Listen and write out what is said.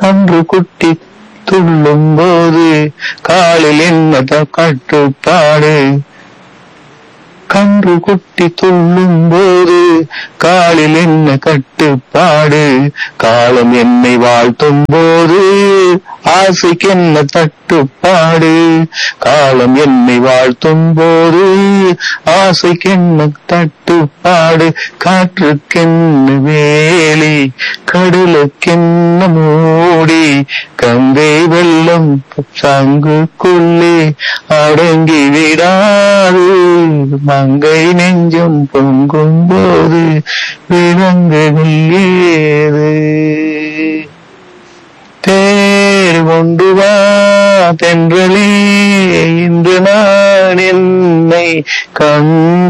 கன்று குட்டி துள்ளும் போது காலில் என்ன கட்டுப்பாடு கன்று குட்டி துள்ளும் போது காலில் என்ன கட்டுப்பாடு காலம் என்னை வாழ்த்தும் போது ஆசைக்கு என்ன தட்டுப்பாடு காலம் என்னை வாழ்த்தும் போது ஆசைக்கு என்ன தட்டுப்பாடு காற்றுக்கென்ன வேலி கடலுக்கென்ன மூடி கங்கை வெள்ளம் சங்குக்குள்ளே அடங்கி விடாது மங்கை நெஞ்சம் பொங்கும் போது விலங்குகள் ஏது தேர் கொண்டு வா தென்றலே இன்று நான் என்னை கண்டு